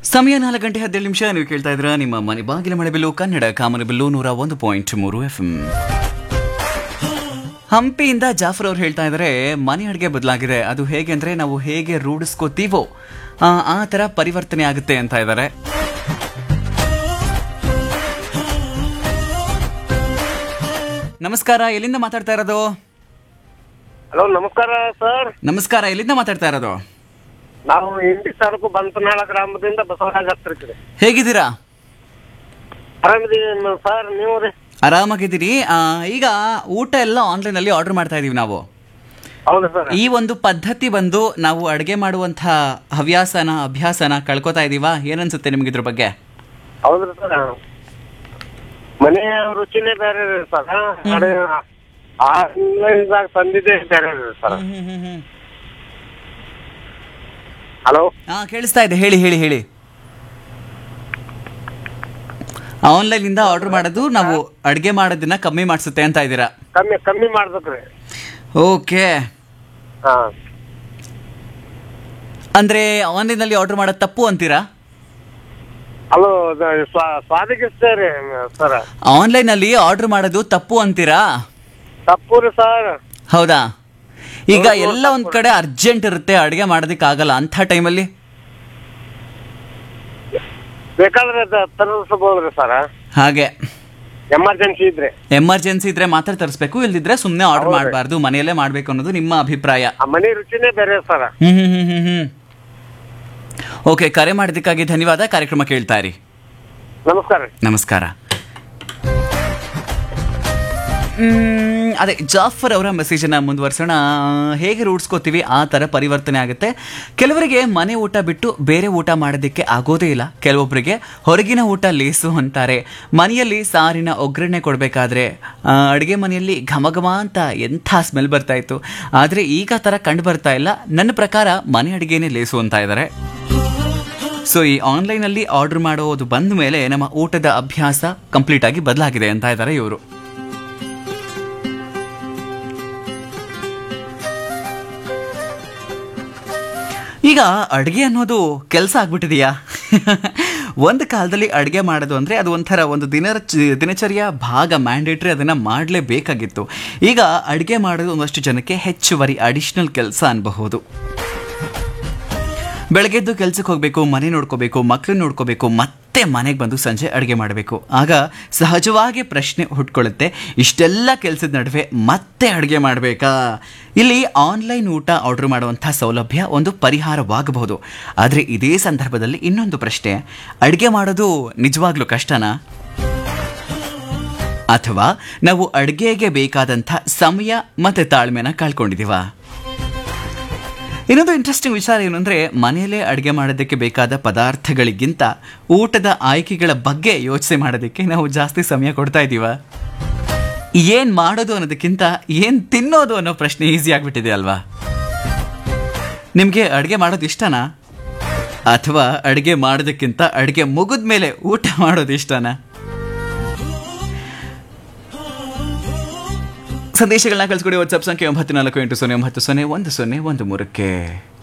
ಸಮಯ ನಾಲ್ಕು ಗಂಟೆ ಹದಿನೇಳು ನಿಮಿಷ ನೀವು ಕೇಳ್ತಾ ಇದ್ರ ನಿಮ್ಮ ಮನೆ ಬಾಗಿಲ ಮಳೆಬಿಲ್ಲು ಕನ್ನಡ ಕಾಮನಬಿಲ್ಲು ನೂರ ಒಂದು ಪಾಯಿಂಟ್ ಮೂರು ಎಫ್ ಹಂಪಿಯಿಂದ ಜಾಫರ್ ಅವ್ರು ಹೇಳ್ತಾ ಇದ್ದಾರೆ ಮನೆ ಅಡುಗೆ ಬದಲಾಗಿದೆ ಅದು ಹೇಗೆ ಅಂದ್ರೆ ನಾವು ಹೇಗೆ ರೂಢಿಸ್ಕೋತೀವೋ ಆ, ಆ ತರ ಪರಿವರ್ತನೆ ಆಗುತ್ತೆ ಅಂತ ಇದ್ದಾರೆ ನಮಸ್ಕಾರ ಎಲ್ಲಿಂದ ಮಾತಾಡ್ತಾ ಇರೋದು ಹಲೋ ನಮಸ್ಕಾರ ಸರ್ ನಮಸ್ಕಾರ ಎಲ್ಲಿಂದ ಮಾತಾಡ್ತಾ ಇರೋದು ನಾವು ಇಂಡಿ ತಾಲೂಕು ಬಂತನಾಳ ಗ್ರಾಮದಿಂದ ಬಸವರಾಜ್ ಹತ್ತಿರ ಹೇಗಿದ್ದೀರಾ ಆರಾಮಿದೀವಿ ಸರ್ ನೀವು ರೀ ಆರಾಮಾಗಿದ್ದೀರಿ ಆ, ಈಗ ಊಟ ಎಲ್ಲ ಆನ್ಲೈನ್ ಅಲ್ಲಿ ಆರ್ಡರ್ ಮಾಡ್ತಾ ಇದೀವಿ ನಾವು ಹೌದು ಸರ್ ಈ ಒಂದು ಪದ್ಧತಿ ಬಂದು ನಾವು ಅಡುಗೆ ಮಾಡುವಂಥ ಹವ್ಯಾಸನ ಅಭ್ಯಾಸನ ಕಳ್ಕೊತಾ ಇದೀವಾ ಏನನ್ಸುತ್ತೆ ನಿಮ್ಗೆ ಇದ್ರ ಬಗ್ಗೆ ಹೌದ್ರಿ ಸರ್ ಮನೆಯ ರುಚಿನೇ ಬೇರೆ ರೀ ಸರ್ ಆನ್ಲೈನ್ದಾಗ ತಂದಿದ್ದೆ ಬೇರೆ ರೀ ಸರ್ ಹಲೋ ಹಾ ಕೇಳಿಸ್ತಾ ಇದೆ ಹೇಳಿ ಹೇಳಿ ಹೇಳಿ ಆನ್ಲೈನ್ ಇಂದ ಆರ್ಡರ್ ಮಾಡೋದು ನಾವು ಅಡುಗೆ ಮಾಡೋದನ್ನ ಕಮ್ಮಿ ಮಾಡಿಸುತ್ತೆ ಅಂತ ಇದ್ದೀರಾ ಕಮ್ಮಿ ಕಮ್ಮಿ ಮಾಡ್ಬೇಕ್ರಿ ಓಕೆ ಹಾ ಅಂದ್ರೆ ಆನ್ಲೈನ್ ಅಲ್ಲಿ ಆರ್ಡರ್ ಮಾಡೋದು ತಪ್ಪು ಅಂತೀರಾ ಹಲೋ ಸ್ವಾದಿಗಿಸ್ತೇ ರೀ ಸರ್ ಆನ್ಲೈನ್ ಅಲ್ಲಿ ಆರ್ಡರ್ ಮಾಡೋದು ತಪ್ಪು ಅಂತೀರಾ ತಪ್ಪು ರೀ ಸರ್ ಹೌದಾ ಈಗ ಹೌದು, ಎಲ್ಲ ಒಂದ್ ಕಡೆ ಅರ್ಜೆಂಟ್ ಇರುತ್ತೆ ಅಡುಗೆ ಮಾಡೋದಕ್ಕೆ ಆಗಲ್ಲ ಅಂಥ ಟೈಮಲ್ಲಿ ಬೇಕಾದ್ರೆ ತರಿಸ್ಬೋದ್ರಿ ಸರ್ ಹಾಗೆ ಎಮರ್ಜೆನ್ಸಿ ಇದ್ರೆ ಎಮರ್ಜೆನ್ಸಿ ಇದ್ರೆ ಮಾತ್ರ ತರಿಸ್ಬೇಕು ಇಲ್ದಿದ್ರೆ ಸುಮ್ಮನೆ ಆರ್ಡರ್ ಹೌದು. ಮಾಡಬಾರ್ದು ಮನೆಯಲ್ಲೇ ಮಾಡ್ಬೇಕು ಅನ್ನೋದು ನಿಮ್ಮ ಅಭಿಪ್ರಾಯ ಆ ಮನೆ ರುಚಿನೇ ಬೇರೆ ಸರ್ ಹ್ಮ್ ಹ್ಮ್ ಹ್ಮ್ ಹ್ಮ್ ಹ್ಮ್ ಓಕೆ ಕರೆ ಮಾಡಿದ್ದಕ್ಕಾಗಿ ಧನ್ಯವಾದ ಕಾರ್ಯಕ್ರಮ ಕೇಳ್ತಾ ಇರಿ ನಮಸ್ಕಾರ ರೀ ನಮಸ್ಕಾರ ಮ್, ಅದೇ ಜಾಫರ್ ಅವರ ಮೆಸೇಜನ್ನು ಮುಂದುವರ್ಸೋಣ ಹೇಗೆ ರೂಢಿಸ್ಕೋತೀವಿ ಆ ಥರ ಪರಿವರ್ತನೆ ಆಗುತ್ತೆ ಕೆಲವರಿಗೆ ಮನೆ ಊಟ ಬಿಟ್ಟು ಬೇರೆ ಊಟ ಮಾಡೋದಕ್ಕೆ ಆಗೋದೇ ಇಲ್ಲ ಕೆಲವೊಬ್ಬರಿಗೆ ಹೊರಗಿನ ಊಟ ಲೇಸು ಅಂತಾರೆ ಮನೆಯಲ್ಲಿ ಸಾರಿನ ಒಗ್ಗರಣೆ ಕೊಡಬೇಕಾದ್ರೆ ಅಡುಗೆ ಮನೆಯಲ್ಲಿ ಘಮ ಘಮ ಅಂತ ಎಂಥ ಸ್ಮೆಲ್ ಬರ್ತಾ ಇತ್ತು ಆದರೆ ಈಗ ಆ ಥರ ಕಂಡು ಬರ್ತಾ ಇಲ್ಲ ನನ್ನ ಪ್ರಕಾರ ಮನೆ ಅಡುಗೆನೇ ಲೇಸು ಅಂತ ಇದ್ದಾರೆ ಸೊ ಈ ಆನ್ಲೈನಲ್ಲಿ ಆರ್ಡರ್ ಮಾಡೋದು ಬಂದ ಮೇಲೆ ನಮ್ಮ ಊಟದ ಅಭ್ಯಾಸ ಕಂಪ್ಲೀಟ್ ಆಗಿ ಬದಲಾಗಿದೆ ಅಂತ ಇದ್ದಾರೆ ಇವರು ಈಗ ಅಡುಗೆ ಅನ್ನೋದು ಕೆಲಸ ಆಗ್ಬಿಟ್ಟಿದೆಯಾ ಒಂದು ಕಾಲದಲ್ಲಿ ಅಡುಗೆ ಮಾಡೋದು ಅಂದರೆ ಅದು ಒಂಥರ ಒಂದು ದಿನ ದಿನಚರಿಯ ಭಾಗ ಮ್ಯಾಂಡೇಟ್ರಿ ಅದನ್ನು ಮಾಡಲೇಬೇಕಾಗಿತ್ತು ಈಗ ಅಡುಗೆ ಮಾಡೋದು ಒಂದಷ್ಟು ಜನಕ್ಕೆ ಹೆಚ್ಚುವರಿ ಅಡಿಷ್ನಲ್ ಕೆಲಸ ಅನ್ಬಹುದು ಬೆಳಗ್ಗೆದ್ದು ಕೆಲ್ಸಕ್ಕೆ ಹೋಗಬೇಕು ಮನೆ ನೋಡ್ಕೋಬೇಕು ಮಕ್ಕಳು ನೋಡ್ಕೋಬೇಕು ಮತ್ತೆ ಮನೆಗೆ ಬಂದು ಸಂಜೆ ಅಡುಗೆ ಮಾಡಬೇಕು ಆಗ ಸಹಜವಾಗಿ ಪ್ರಶ್ನೆ ಹುಟ್ಕೊಳ್ಳುತ್ತೆ ಇಷ್ಟೆಲ್ಲ ಕೆಲಸದ ನಡುವೆ ಮತ್ತೆ ಅಡುಗೆ ಮಾಡಬೇಕಾ ಇಲ್ಲಿ ಆನ್ಲೈನ್ ಊಟ ಆರ್ಡರ್ ಮಾಡುವಂಥ ಸೌಲಭ್ಯ ಒಂದು ಪರಿಹಾರವಾಗಬಹುದು ಆದರೆ ಇದೇ ಸಂದರ್ಭದಲ್ಲಿ ಇನ್ನೊಂದು ಪ್ರಶ್ನೆ ಅಡುಗೆ ಮಾಡೋದು ನಿಜವಾಗ್ಲೂ ಕಷ್ಟನಾ ಅಥವಾ ನಾವು ಅಡುಗೆಗೆ ಬೇಕಾದಂಥ ಸಮಯ ಮತ್ತು ತಾಳ್ಮೆನ ಕಳ್ಕೊಂಡಿದ್ದೀವ ಇನ್ನೊಂದು ಇಂಟ್ರೆಸ್ಟಿಂಗ್ ವಿಚಾರ ಏನು ಅಂದರೆ ಮನೆಯಲ್ಲೇ ಅಡುಗೆ ಮಾಡೋದಕ್ಕೆ ಬೇಕಾದ ಪದಾರ್ಥಗಳಿಗಿಂತ ಊಟದ ಆಯ್ಕೆಗಳ ಬಗ್ಗೆ ಯೋಚನೆ ಮಾಡೋದಕ್ಕೆ ನಾವು ಜಾಸ್ತಿ ಸಮಯ ಕೊಡ್ತಾ ಇದ್ದೀವ ಏನು ಮಾಡೋದು ಅನ್ನೋದಕ್ಕಿಂತ ಏನು ತಿನ್ನೋದು ಅನ್ನೋ ಪ್ರಶ್ನೆ ಈಸಿ ಆಗಿಬಿಟ್ಟಿದೆ ಅಲ್ವಾ ನಿಮಗೆ ಅಡುಗೆ ಮಾಡೋದು ಇಷ್ಟನಾ ಅಥವಾ ಅಡುಗೆ ಮಾಡೋದಕ್ಕಿಂತ ಅಡುಗೆ ಮುಗಿದ ಮೇಲೆ ಊಟ ಮಾಡೋದು ಇಷ್ಟನಾ ಸಂದೇಶಗಳನ್ನ ಕಳಿಸ್ಕೊಡಿ ವಾಟ್ಸಪ್ ಸಂಖ್ಯೆ ಒಂಬತ್ತು ನಾಲ್ಕು ಎಂಟು ಸೊನ್ನೆ ಒಂಬತ್ತು ಸೊನ್ನೆ ಒಂದು ಸೊನ್ನೆ ಒಂದು ಮೂರಕ್ಕೆ